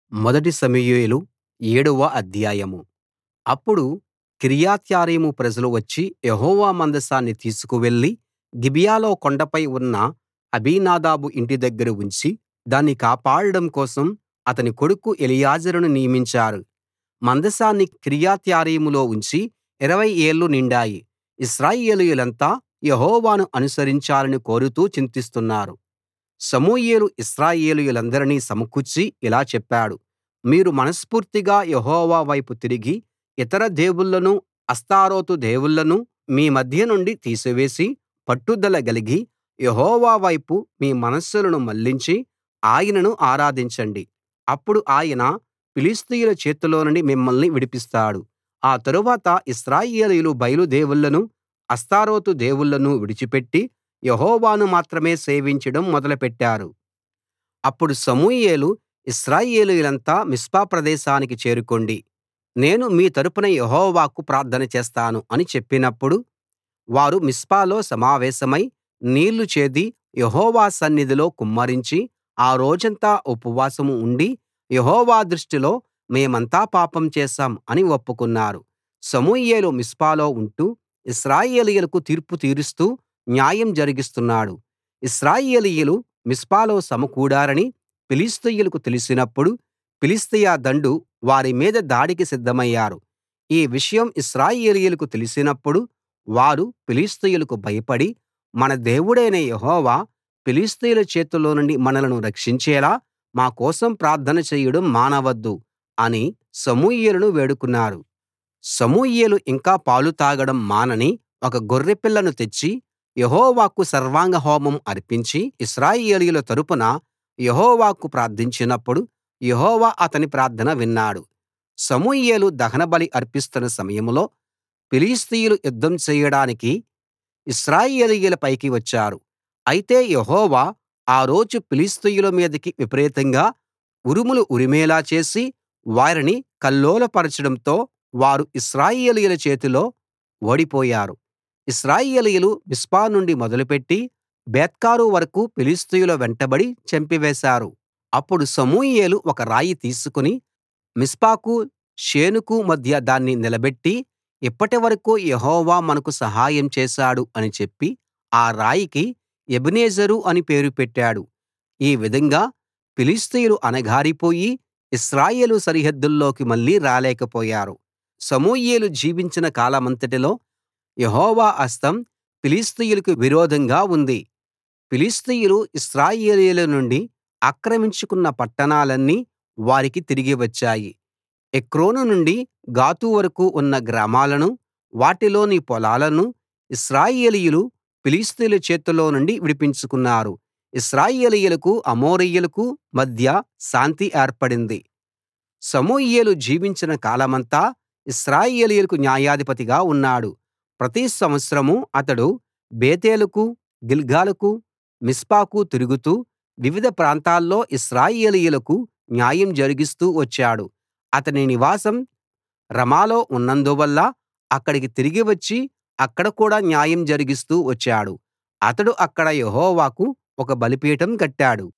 మొదటి సమూయేలు ఏడవ అధ్యాయం అప్పుడు కిర్యత్యారీము ప్రజలు వచ్చి యెహోవా మందసాన్ని తీసుకువెళ్లి గిబియాలో కొండపై ఉన్న అబీనాదాబు ఇంటి దగ్గర ఉంచి దాన్ని కాపాడడం కోసం అతని కొడుకు ఎలియాజరును నియమించారు మందసాన్ని కిర్యత్యారీములో ఉంచి ఇరవై ఏళ్ళు నిండాయి ఇశ్రాయేలీయులంతా యెహోవాను అనుసరించాలని కోరుతూ చింతిస్తున్నారు సమూయేలు ఇశ్రాయేలీయులందరినీ సమకూర్చి ఇలా చెప్పాడు మీరు మనస్ఫూర్తిగా యెహోవా వైపు తిరిగి ఇతర దేవుళ్ళను అష్తారోతు దేవుళ్ళను మీ మధ్య నుండి తీసివేసి పట్టుదల గలిగి యెహోవా వైపు మీ మనస్సులను మళ్లించి ఆయనను ఆరాధించండి అప్పుడు ఆయన ఫిలిష్తీయుల చేతిలోనుండి మిమ్మల్ని విడిపిస్తాడు ఆ తరువాత ఇశ్రాయేలీయులు బయలు దేవుళ్ళను అష్తారోతు దేవుళ్ళను విడిచిపెట్టి యెహోవాను మాత్రమే సేవించడం మొదలుపెట్టారు అప్పుడు సమూయేలు ఇశ్రాయేలీయులంతా మిస్పా ప్రదేశానికి చేరుకోండి నేను మీ తరపున యెహోవాకు ప్రార్థన చేస్తాను అని చెప్పినప్పుడు వారు మిస్పాలో సమావేశమై నీళ్లు చేది యెహోవా సన్నిధిలో కుమ్మరించి ఆ రోజంతా ఉపవాసం ఉండి యెహోవా దృష్టిలో మేమంతా పాపం చేశాం అని ఒప్పుకున్నారు సమూయేలు మిస్పాలో ఉంటూ ఇశ్రాయేలీయులకు తీర్పు తీరుస్తూ న్యాయం జరిగిస్తున్నాడు ఇశ్రాయేలీయులు మిస్పాలో సమకూడారని ఫిలిష్తీయులకు తెలిసినప్పుడు ఫిలిష్తీయ దండు వారి మీద దాడికి సిద్ధమయ్యారు ఈ విషయం ఇశ్రాయేలీయులకు తెలిసినప్పుడు వారు ఫిలిష్తీయులకు భయపడి మన దేవుడైన యెహోవా ఫిలిష్తీయుల చేతిలో నుండి మనలను రక్షించేలా మా కోసం ప్రార్థన చేయడం మానవద్దు అని సమూయేలును వేడుకున్నారు సమూయేలు ఇంకా పాలు తాగడం మానని ఒక గొర్రెపిల్లను తెచ్చి యెహోవాకు సర్వాంగ హోమం అర్పించి ఇశ్రాయేలీయుల తరపున యెహోవాకు ప్రార్థించినప్పుడు యెహోవా అతని ప్రార్థన విన్నాడు సమూయేలు దహనబలి అర్పిస్తున్న సమయంలో ఫిలిష్తీయులు యుద్ధం చేయడానికి ఇశ్రాయేలీయుల పైకి వచ్చారు అయితే యెహోవా ఆ రోజు ఫిలిష్తీయుల మీదికి విపరీతంగా ఉరుములు ఉరిమేలా చేసి వారిని కల్లోలపరచడంతో వారు ఇశ్రాయేలీయుల చేతిలో ఓడిపోయారు ఇశ్రాయేలీయులు మిస్పా నుండి మొదలుపెట్టి బేత్కారు వరకూ ఫిలిష్తీయుల వెంటబడి చంపివేశారు అప్పుడు సమూయేలు ఒక రాయి తీసుకుని మిస్పాకు షేనుకు మధ్య దాన్ని నిలబెట్టి ఇప్పటివరకూ యెహోవా మనకు సహాయం చేశాడు అని చెప్పి ఆ రాయికి ఎబెనెజరు అని పేరు పెట్టాడు ఈ విధంగా ఫిలిష్తీయులు అణగారిపోయి ఇశ్రాయేలు సరిహద్దుల్లోకి మళ్ళీ రాలేకపోయారు సమూయేలు జీవించిన కాలమంతటిలో యెహోవా హస్తం ఫిలిష్తీయులకు విరోధంగా ఉంది ఫిలిష్తీయులు ఇశ్రాయేలీయుల నుండి ఆక్రమించుకున్న పట్టణాలన్నీ వారికి తిరిగి వచ్చాయి ఎక్రోను నుండి గాతు వరకూ ఉన్న గ్రామాలనూ వాటిలోని పొలాలనూ ఇశ్రాయేలీయులు ఫిలిష్తీయుల చేతిలో నుండి విడిపించుకున్నారు ఇశ్రాయేలీయులకు అమోరీయులకు మధ్య శాంతి ఏర్పడింది సమూయేలు జీవించిన కాలమంతా ఇశ్రాయేలీయులకు న్యాయాధిపతిగా ఉన్నాడు ప్రతి సంవత్సరం అతడు బేతేలుకు గిల్గాలుకు మిస్పాకు తిరుగుతూ వివిధ ప్రాంతాల్లో ఇశ్రాయేలీయులకు న్యాయం జరిగిస్తూ వచ్చాడు అతని నివాసం రమాలో ఉన్నందువల్ల అక్కడికి తిరిగి వచ్చి అక్కడ కూడా న్యాయం జరిగిస్తూ వచ్చాడు అతడు అక్కడ యెహోవాకు ఒక బలిపీఠం కట్టాడు